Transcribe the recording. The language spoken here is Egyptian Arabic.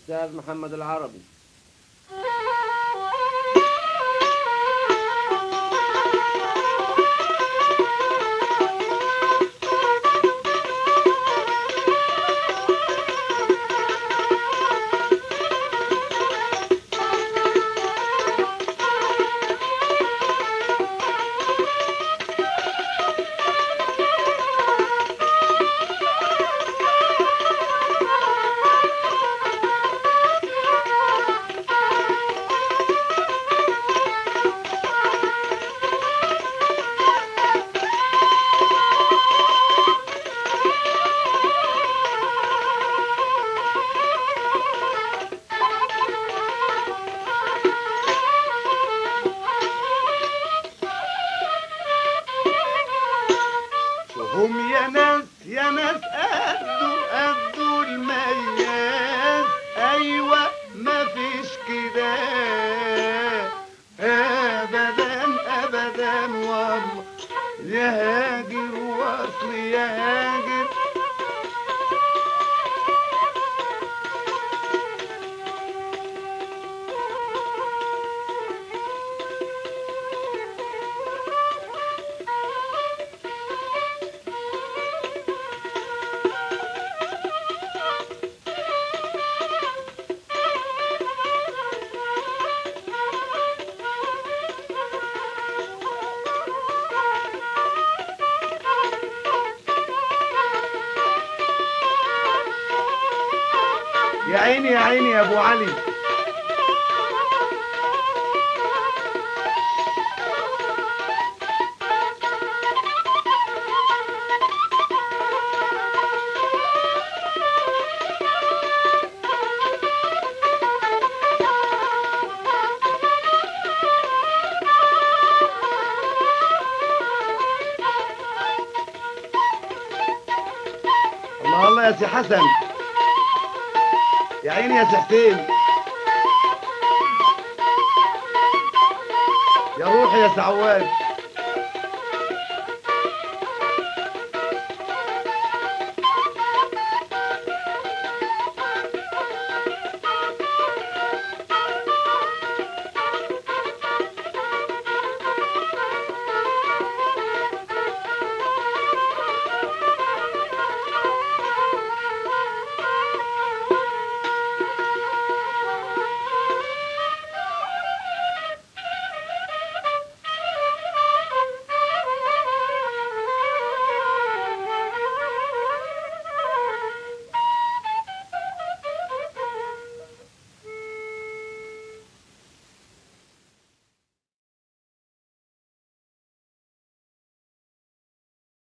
الأستاذ محمد العربي هم يا ناس يا ناس قدوا قدوا المياس ايوه مفيش كده ابدا ابدا والله يا هاجر واصل يا هاجر يا عيني يا عيني يا ابو علي الله الله يا سي حسن يا عيني يا سي حسين يا روحي يا سعواد